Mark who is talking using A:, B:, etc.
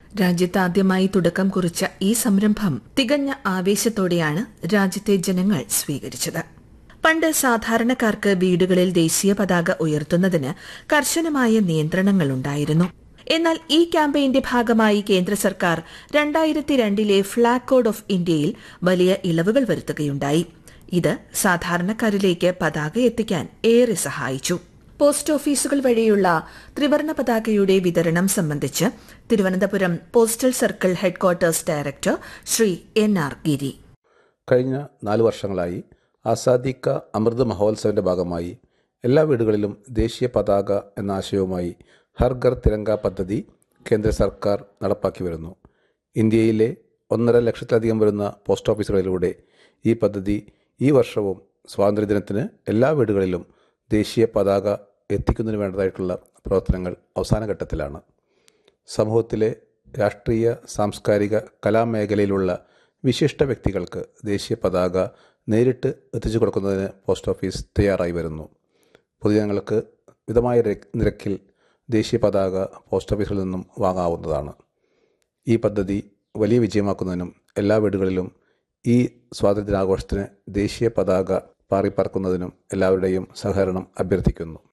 A: രാജ്യത്ത് ആദ്യമായി തുടക്കം കുറിച്ച ഈ സംരംഭം തികഞ്ഞ ആവേശത്തോടെയാണ് രാജ്യത്തെ ജനങ്ങൾ സ്വീകരിച്ചത് പണ്ട് സാധാരണക്കാർക്ക് വീടുകളിൽ ദേശീയ പതാക ഉയർത്തുന്നതിന് കർശനമായ നിയന്ത്രണങ്ങളുണ്ടായിരുന്നു എന്നാൽ ഈ ക്യാമ്പയിന്റെ ഭാഗമായി കേന്ദ്ര സർക്കാർ രണ്ടായിരത്തി രണ്ടിലെ ഫ്ളാഗ് കോഡ് ഓഫ് ഇന്ത്യയിൽ വലിയ ഇളവുകൾ വരുത്തുകയുണ്ടായി ഇത് സാധാരണക്കാരിലേക്ക് പതാക എത്തിക്കാൻ ഏറെ സഹായിച്ചു പോസ്റ്റ് ഓഫീസുകൾ വഴിയുള്ള ത്രിവർണ പതാകയുടെ വിതരണം സംബന്ധിച്ച് Thiruvananthapuram postal circle headquarters director Shri N R Giri
B: കഴിഞ്ഞ നാല് വർഷങ്ങളായി ആസാദി കാ അമൃത് മഹോത്സവിൻ്റെ ഭാഗമായി എല്ലാ വീടുകളിലും ദേശീയ പതാക എന്ന ആശയവുമായി ഹർ ഘർ തിരങ്ക പദ്ധതി കേന്ദ്ര സർക്കാർ നടപ്പാക്കി വരുന്നു ഇന്ത്യയിലെ ഒന്നര ലക്ഷത്തിലധികം വരുന്ന പോസ്റ്റ് ഓഫീസുകളിലൂടെ ഈ പദ്ധതി ഈ വർഷവും സ്വാതന്ത്ര്യദിനത്തിന് എല്ലാ വീടുകളിലും ദേശീയ പതാക എത്തിക്കുന്നതിന് വേണ്ടതായിട്ടുള്ള പ്രവർത്തനങ്ങൾ അവസാന ഘട്ടത്തിലാണ് സമൂഹത്തിലെ രാഷ്ട്രീയ സാംസ്കാരിക കലാമേഖലയിലുള്ള വിശിഷ്ട വ്യക്തികൾക്ക് ദേശീയ പതാക നേരിട്ട് എത്തിച്ചു കൊടുക്കുന്നതിന് പോസ്റ്റ് ഓഫീസ് തയ്യാറായി വരുന്നു പൊതുജനങ്ങൾക്ക് മിതമായ നിരക്കിൽ ദേശീയ പതാക പോസ്റ്റ് ഓഫീസിൽ നിന്നും വാങ്ങാവുന്നതാണ് ഈ പദ്ധതി വലിയ വിജയമാക്കുന്നതിനും എല്ലാ വീടുകളിലും ഈ സ്വാതന്ത്ര്യദിനാഘോഷത്തിന് ദേശീയ പതാക പാറിപ്പറക്കുന്നതിനും എല്ലാവരുടെയും സഹകരണം അഭ്യർത്ഥിക്കുന്നു